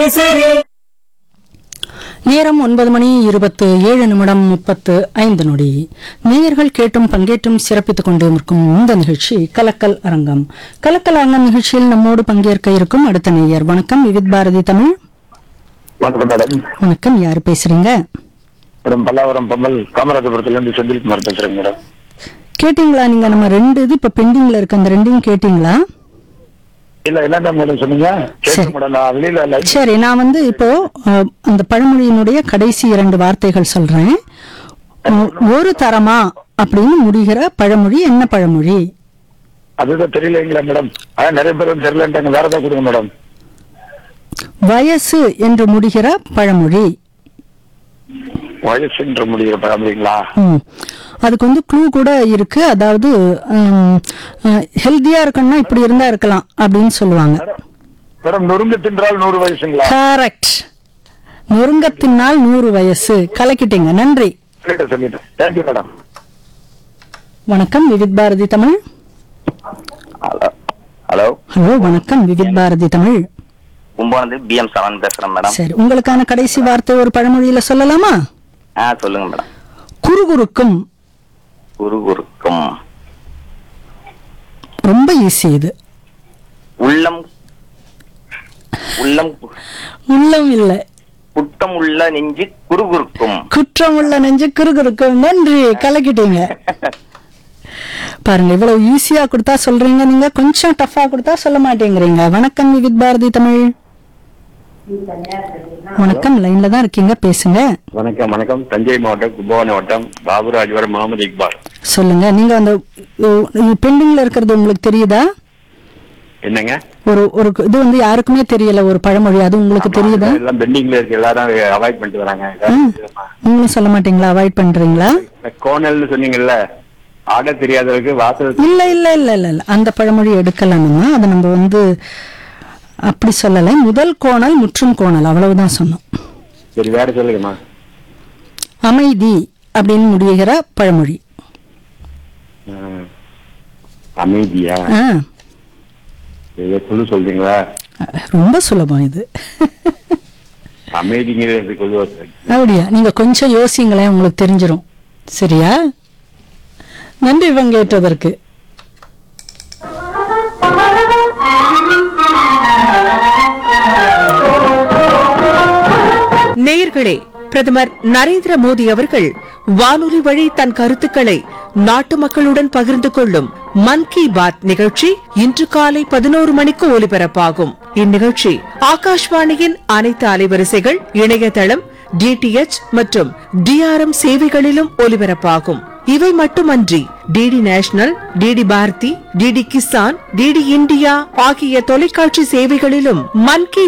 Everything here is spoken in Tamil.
சரி சரி நேரம் ஒன்பது மணி இருபத்து ஏழு நிமிடம் முப்பத்து ஐந்து நொடி நேயர்கள் கேட்டும் பங்கேற்றும் சிறப்பித்துக் கொண்டு இருக்கும் இந்த நிகழ்ச்சி கலக்கல் அரங்கம் கலக்கல் அரங்கம் நிகழ்ச்சியில் நம்மோடு பங்கேற்க இருக்கும் அடுத்த நேயர் வணக்கம் விவித் பாரதி தமிழ் வணக்கம் மேடம் வணக்கம் யார் பேசுறீங்க மேடம் பல்லாவரம் பம்மல் காமராஜபுரத்துல இருந்து செந்தில்குமார் பேசுறேங்க மேடம் கேட்டீங்களா நீங்க நம்ம ரெண்டு இது இப்ப பெண்டிங்ல இருக்க அந்த ரெண்டையும் கேட்டீங்களா இல்ல என்னதான் மேடம் சொன்னீங்க சரி. கேட்க மேடம் நான் வெளியில லைட் சரி நான் வந்து இப்போ அஹ், அந்த பழமொழியினுடைய கடைசி இரண்டு வார்த்தைகள் சொல்றேன் ஒ- ஒரு தரமா அப்படின்னு முடிகிற பழமொழி என்ன பழமொழி அதுதான் தெரியலைங்களா மேடம் அதான் நிறைய பேர் வந்து தெரியலன்ட்டாங்க வேற ஏதாவது கொடுங்க மேடம் வயசு என்று முடிகிற பழமொழி வயசுன்ற முடிகிற பழமொழிங்களா ம். அதுக்கு வந்து க்ளூ கூட இருக்கு அதாவது ஹெல்தியா இருக்கணும்னா இப்படி இருந்தா இருக்கலாம் அப்படின்னு சொல்லுவாங்க மேடம் நொறுங்க தின்றால் நூறு வயசுங்களா கரெக்ட் நொறுங்கத்தினால் நூறு வயசு கலக்கிட்டீங்க நன்றி சொல்லிட்டேன் சொல்லிட்டேன் தேங்க்யூ மேடம் வணக்கம் Vividh Bharati Tamil hello hello hello வணக்கம் விவித் பாரதி தமிழ் கும்பகோணம் பி எம் சரவணன் பேசுறேன் மேடம் சரி உங்களுக்கான கடைசி வார்த்தை ஒரு பழமொழியில சொல்லலாமா ஆ சொல்லுங்க மேடம் குறுகுறுக்கும் குரு குருக்கும் ரொம்ப ஈஸி இது உள்ளம் உள்ளம் கு- உள்ளம் இல்லை குட்டம் உள்ள நெஞ்சு குறுகுறுக்கும் குற்றம் உள்ள நெஞ்சு குறுகுறுக்கும் நன்றி கலக்கிட்டீங்க பாருங்க இவ்வளவு ஈஸியா கொடுத்தா சொல்றீங்க நீங்க கொஞ்சம் டஃபா கொடுத்தா சொல்ல மாட்டேங்கிறீங்க வணக்கம் வித் பாரதி தமிழ் வணக்கம் லைன்ல தான் இருக்கீங்க பேசுங்க வணக்கம் வணக்கம் தஞ்சை மாவட்டம் கும்பகோணம் வட்டம் பாபுராஜ்வரம் முகமது இக்பால் சொல்லுங்க நீங்க அந்த பெண்டிங்ல இருக்கிறது உங்களுக்கு தெரியுதா என்னங்க ஒரு ஒரு இது வந்து யாருக்குமே தெரியல ஒரு பழமொழி அது உங்களுக்கு தெரியுதா எல்லாம் பெண்டிங்ல இருக்கு எல்லாரும் அவாய்ட் பண்ணிட்டு வராங்க நீங்களும் சொல்ல மாட்டீங்களா அவாய்ட் பண்றீங்களா கோனல்னு சொன்னீங்கல்ல ஆட தெரியாதவருக்கு வாசல் இல்ல இல்ல இல்ல இல்ல இல்ல அந்த பழமொழி எடுக்கல நம்ம அதை நம்ம வந்து அப்படி சொல்லலை முதல் கோணல் முற்றும் கோணல் அவ்வளவுதான் சொன்னோம் சரி வேற சொல்லுங்கம்மா அமைதி அப்படின்னு முடிகிற பழமொழி ம். அமைதியா ஆ, ஏதோ சொல்லு சொல்றீங்களா ரொம்ப சுலபம் இது அமைதிங்கிறது பொதுவா சரி. அப்படியா நீங்க கொஞ்சம் யோசிங்களேன் உங்களுக்கு தெரிஞ்சிரும் சரியா நன்றி பங்கேற்றதற்கு நேயர்களே பிரதமர் நரேந்திர மோடி அவர்கள் வானொலி வழி தன் கருத்துக்களை நாட்டு மக்களுடன் பகிர்ந்து கொள்ளும் மன் கி பாத் நிகழ்ச்சி இன்று காலை பதினோரு மணிக்கு ஒலிபரப்பாகும் இந்நிகழ்ச்சி ஆகாஷ்வாணியின் அனைத்து அலைவரிசைகள் இணையதளம் டிடிஎச் மற்றும் டிஆர்எம் சேவைகளிலும் ஒலிபரப்பாகும் இவை மட்டுமன்றி DD National DD Bharati DD Kisan DD India ஆகிய தொலைக்காட்சி சேவைகளிலும் மன் கி